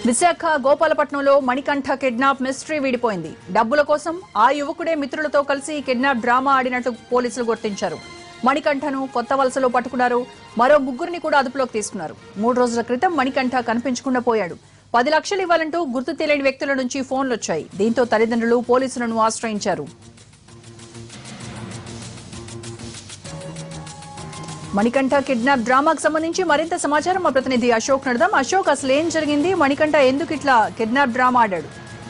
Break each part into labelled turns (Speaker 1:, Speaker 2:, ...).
Speaker 1: విశాఖ గోపాలపట్నంలో Manikanta kidnap mystery వీడిపోయింది డబ్బుల కోసం ఆ యువకుడే మిత్రులతో కలిసి కిడ్నాప్ డ్రామా ఆడినట్టు పోలీసులు గుర్తించారు మణికంఠను కొత్త వలసలో పట్టుకున్నారు మరో ముగ్గురిని కూడా అదుపులోకి తీసుకున్నారు మూడు రోజుల క్రితం మణికంఠ కనిపించకుండా పోయాడు పది లక్షలు ఇవ్వాలంటూ గుర్తు తెలియని వ్యక్తుల నుంచి ఫోన్లు వచ్చాయి దీంతో తల్లిదండ్రులు పోలీసులను ఆశ్రయించారు మణికంఠ కిడ్నాప్ డ్రామాకు సంబంధించి మరింత సమాచారం మా ప్రతినిధి అశోక్ నడదాం అశోక్ అసలు ఏం జరిగింది మణికంఠ ఎందుకు ఇట్లా కిడ్నాప్ డ్రామా ఆడాడు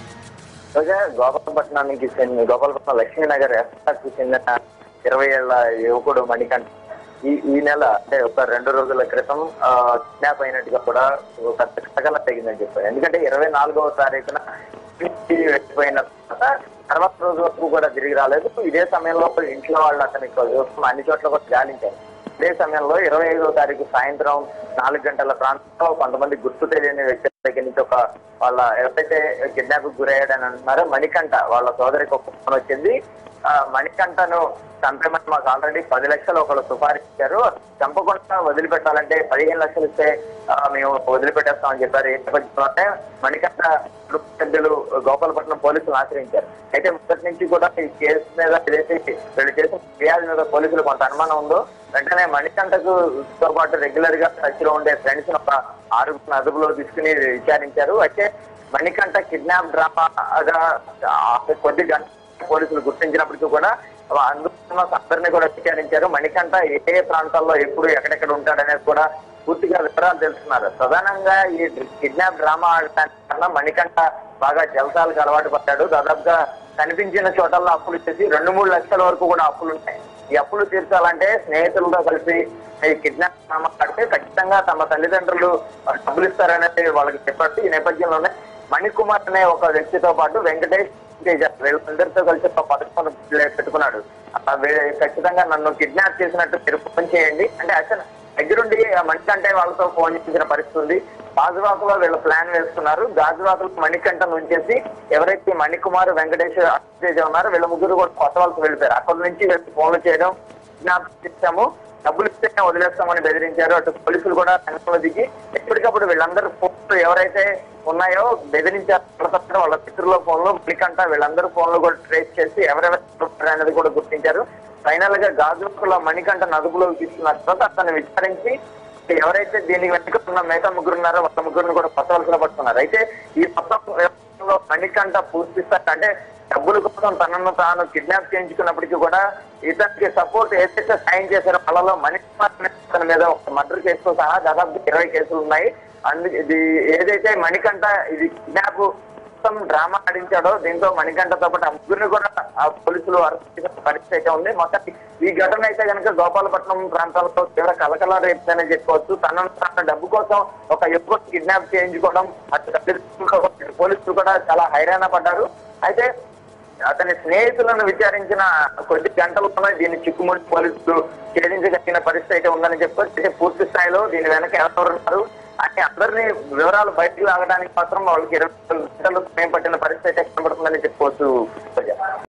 Speaker 2: రోజా గోపాలపట్నానికి చెందిన గోపాలపట్నం లక్ష్మీనగర్ ఎస్ఆర్కి చెందిన ఇరవై ఏళ్ల యువకుడు మణికంఠ ఈ ఈ నెల అంటే ఒక రెండు రోజుల క్రితం కిడ్నాప్ అయినట్టుగా కూడా ఒక కథకల తెగిందని చెప్పారు ఎందుకంటే ఇరవై నాలుగవ తారీఖున ఇంటికి వెళ్ళిపోయిన తర్వాత తర్వాత రోజు వరకు కూడా తిరిగి రాలేదు ఇదే సమయంలో ఇంట్లో వాళ్ళు అతని కోసం అన్ని చోట్ల కూడా గాలించారు ఇదే సమయంలో ఇరవై ఐదవ తారీఖు సాయంత్రం నాలుగు గంటల ప్రాంతంలో కొంతమంది గుర్తు తెలియని వ్యక్తుల దగ్గర నుంచి ఒక వాళ్ళ ఎవరైతే కిడ్నాప్ గురయ్యాడని అంటున్నారో మణికంఠ వాళ్ళ సోదరికి ఒక ఫోన్ వచ్చింది ఆ, మణికంఠను చంపేమని మాకు ఆల్రెడీ పది లక్షలు ఒకళ్ళు సుపారీష్ ఇచ్చారు చంపకుండా వదిలిపెట్టాలంటే పదిహేను లక్షలు ఇస్తే ఆ, మేము వదిలిపెట్టేస్తామని చెప్పారు ఈ నేపథ్యంలోనే మణికంఠ కుటుంబ సభ్యులు గోపాలపట్నం పోలీసులు ఆశ్రయించారు అయితే మొదటి నుంచి కూడా ఈ కేసు మీద ఏదైతే వీళ్ళు చేసిన ఫిర్యాదు మీద పోలీసులు కొంత అనుమానం ఉందో వెంటనే మణికంఠకు తో పాటు రెగ్యులర్ గా టచ్ లో ఉండే ఫ్రెండ్స్ ఒక ఆరుగురు అదుపులో తీసుకుని విచారించారు అయితే మణికంఠ కిడ్నాప్ డ్రామాగా ఆ కొద్ది గంట పోలీసులు గుర్తించినప్పటికీ కూడా అందులో అందరినీ కూడా విచారించారు మణికంఠ ఏ ఏ ప్రాంతాల్లో ఎప్పుడు ఎక్కడెక్కడ ఉంటాడనేది కూడా పూర్తిగా వివరాలు తెలుసుకున్నారు ప్రధానంగా ఈ కిడ్నాప్ డ్రామా ఆడటానికి కన్నా మణికంఠ బాగా జలసాలకు అలవాటు పడ్డాడు దాదాపుగా కనిపించిన చోటల్లో అప్పులు చేసి రెండు మూడు లక్షల వరకు కూడా అప్పులు ఉంటాయి ఈ అప్పులు తీర్చాలంటే స్నేహితులతో కలిసి ఈ కిడ్నాప్ డ్రామా ఆడితే ఖచ్చితంగా తమ తల్లిదండ్రులు డబ్బులు ఇస్తారనేది వాళ్ళకి చెప్పారు ఈ నేపథ్యంలోనే మణికుమార్ అనే ఒక వ్యక్తితో పాటు వెంకటేష్ తేజ వీళ్ళందరితో కలిసి ఒక పథకం పెట్టుకున్నాడు ఆ వీ- ఖచ్చితంగా నన్ను కిడ్నాప్ చేసినట్టు మీరు ఫోన్ చేయండి అంటే అసలు దగ్గరుండి ఆ మణికంఠ వాళ్ళతో ఫోన్ చేసిన పరిస్థితి ఉంది గాజువాకలో వీళ్ళు ప్లాన్ వేసుకున్నారు గాజువాకలో మణికంఠను ఉంచేసి ఎవరైతే మణికుమార్ వెంకటేష్ తేజ ఉన్నారో వీళ్ళ ముగ్గురు కూడా కొత్త వాళ్ళకి వెళ్ళిపోయారు అక్కడి నుంచి వీళ్ళు ఫోన్లు చేయడం కిడ్నాప్ చేశాము డబ్బులు ఇస్తేనే వదిలేస్తామని బెదిరించారు అటు పోలీసులు కూడా రంగంలో దిగి ఎప్పటికప్పుడు వీళ్ళందరూ ఫోన్లు ఎవరైతే ఉన్నాయో బెదిరించారు వాళ్ళ తరపున వాళ్ళ మిత్రుల ఫోన్లు మణికంఠ వీళ్ళందరూ ఫోన్లు కూడా ట్రేస్ చేసి ఎవరెవరు ఉన్నారు అనేది కూడా గుర్తించారు ఫైనల్ గా గాజువాకలో మణికంఠ అదుపులోకి తీసుకున్న తర్వాత అతన్ని విచారించి ఎవరైతే దీనికి వెనుక ఉన్న మిగతా ముగ్గురు ఉన్నారో వాళ్ళ ముగ్గురిని కూడా కొత్త వలసలో పట్టుకున్నారు అయితే ఈ మొత్తం వ్యవహారంలో మణికంఠ పూర్తి స్థాయి అంటే డబ్బుల కోసం తనను తాను కిడ్నాప్ చేయించుకున్నప్పటికీ కూడా ఇతనికి సపోర్ట్ ఏదైతే సాయం చేశారో వాళ్ళలో మణికుమార్ అనే అతని మీద ఒక మర్డర్ కేసుతో సహా దాదాపు ఇరవై కేసులు ఉన్నాయి అందుకే ఇది ఏదైతే మణికంఠ ఇది కిడ్నాప్ మొత్తం డ్రామా ఆడించాడో దీంతో మణికంఠతో పాటు ఆ ముగ్గురిని కూడా ఆ పోలీసులు అరెస్ట్ చేసిన పరిస్థితి అయితే ఉంది మొత్తం ఈ ఘటన అయితే కనుక గోపాలపట్నం ప్రాంతాల్లో తీవ్ర కలకల రేపుతనే చెప్పుకోవచ్చు తనను తన డబ్బు కోసం ఒక యువకుడు కిడ్నాప్ చేయించుకోవడం అటు తల్లిదండ్రులు, ఇటు పోలీసులు కూడా చాలా హైరాణ పడ్డారు అయితే అతని స్నేహితులను విచారించిన కొద్ది గంటల్లోనే దీన్ని చిక్కుముడి పోలీసులు ఛేదించగలిగిన పరిస్థితి అయితే ఉందని చెప్పొచ్చు అయితే పూర్తి స్థాయిలో దీని వెనక ఎవరున్నారు అని అందరినీ వివరాలు బయటకు లాగడానికి మాత్రం వాళ్ళకి ఇరవై గంటలు సమయం పట్టిన పరిస్థితి అయితే కనబడుతుందని చెప్పుకోవచ్చు